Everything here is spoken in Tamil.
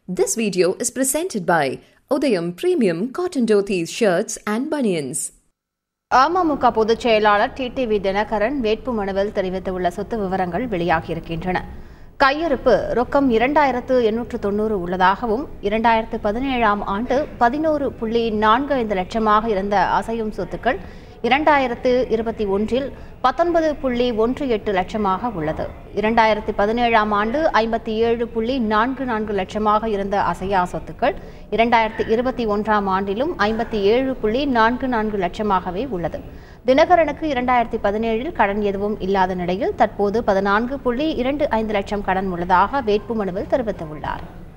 This video is presented by Udayam Premium Cotton Dhotis Shirts and Bunions. AMMK பொதுச் செயலாளர் டிடிவி தினகரன் வேட்புமனுவில் தெரிவித்துள்ள சொத்து விவரங்கள் வெளியாகியிருக்கின்றன கையிருப்பு ரொக்கம் இரண்டாயிரத்து எண்ணூற்று தொண்ணூறு உள்ளதாகவும் இரண்டாயிரத்து பதினேழாம் ஆண்டு பதினோரு புள்ளி நான்கு ஐந்து லட்சமாக இருந்த அசையும் சொத்துக்கள் இரண்டாயிரத்து இருபத்தி ஒன்றில் பத்தொன்பது புள்ளி ஒன்று எட்டு லட்சமாக உள்ளது இரண்டாயிரத்தி பதினேழாம் ஆண்டு ஐம்பத்தி ஏழு புள்ளி நான்கு நான்கு லட்சமாக இருந்த அசையா சொத்துக்கள் இரண்டாயிரத்தி இருபத்தி ஒன்றாம் ஆண்டிலும் ஐம்பத்தி ஏழு புள்ளி நான்கு நான்கு லட்சமாகவே உள்ளது தினகரனுக்கு இரண்டாயிரத்தி பதினேழில் கடன் எதுவும் இல்லாத நிலையில் தற்போது பதினான்கு புள்ளி இரண்டு ஐந்து லட்சம் கடன் உள்ளதாக வேட்புமனுவில் தெரிவித்துள்ளார்